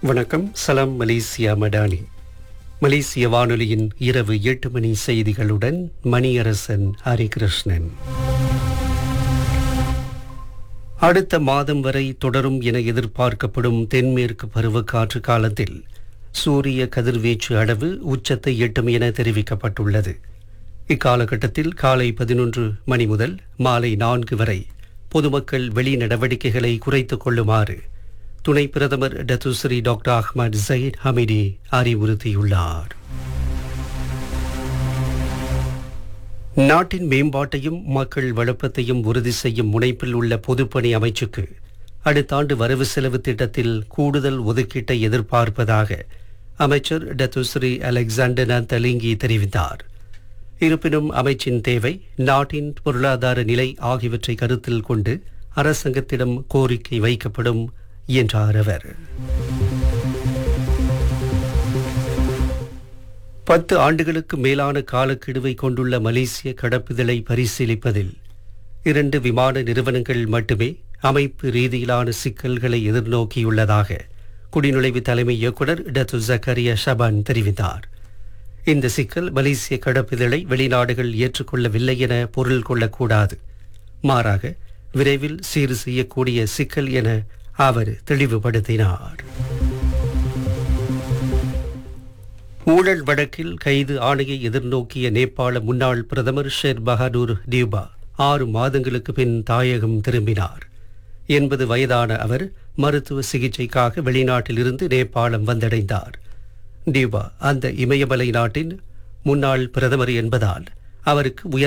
வணக்கம் சலாம் மலேசியா மடானி மலேசிய வானொலியின் இரவு எட்டு மணி செய்திகளுடன் மணியரசன் ஹரிகிருஷ்ணன் அடுத்த மாதம் வரை தொடரும் என எதிர்பார்க்கப்படும் தென்மேற்கு பருவக்காற்று காலத்தில் சூரிய கதிர்வீச்சு அளவு உச்சத்தை எட்டும் என தெரிவிக்கப்பட்டுள்ளது இக்காலகட்டத்தில் காலை பதினொன்று மணி முதல் மாலை நான்கு வரை பொதுமக்கள் வெளி நடவடிக்கைகளை குறைத்துக் கொள்ளுமாறு துணை பிரதமர் Datuk Seri doctor Ahmad Zahid Hamidi அறிவுறுத்தியுள்ளார் நாட்டின் மேம்பாட்டையும் மக்கள் வளப்பத்தையும் உறுதி செய்யும் முனைப்பில் உள்ள பொதுப்பணி அமைச்சுக்கு அடுத்த ஆண்டு வரவு செலவு திட்டத்தில் கூடுதல் ஒதுக்கீட்டை எதிர்பார்ப்பதாக அமைச்சர் டத்துஸ்ரீ அலெக்சாண்டனா தலிங்கி தெரிவித்தார் இருப்பினும் அமைச்சின் தேவை நாட்டின் பொருளாதார நிலை ஆகியவற்றை கருத்தில் கொண்டு அரசாங்கத்திடம் கோரிக்கை வைக்கப்படும் என்றார் அவர் பத்து ஆண்டுகளுக்கு மேலான காலக்கெடுவை கொண்டுள்ள மலேசிய கடப்புதலை பரிசீலிப்பதில் இரண்டு விமான நிறுவனங்கள் மட்டுமே அமைப்பு ரீதியிலான சிக்கல்களை எதிர்நோக்கியுள்ளதாக குடிநுழைவு தலைமை இயக்குனர் டத்து ஜக்கரியா ஷபான் தெரிவித்தார் இந்த சிக்கல் மலேசிய கடப்புதலை வெளிநாடுகள் ஏற்றுக்கொள்ளவில்லை என பொருள் கொள்ளக்கூடாது மாறாக விரைவில் சீர் செய்யக்கூடிய சிக்கல் என அவர் தெளிவுபடுத்தினார் ஊழல் வழக்கில் கைது ஆணையை எதிர்நோக்கிய நேபாள முன்னாள் பிரதமர் ஷேர் பஹாதூர் டியூபா ஆறு மாதங்களுக்கு பின் தாயகம் திரும்பினார் எண்பது வயதான அவர் மருத்துவ சிகிச்சைக்காக வெளிநாட்டிலிருந்து நேபாளம் வந்தடைந்தார் டியூபா அந்த இமயமலை நாட்டின் முன்னாள் பிரதமர் என்பதால் அவருக்கு உயர்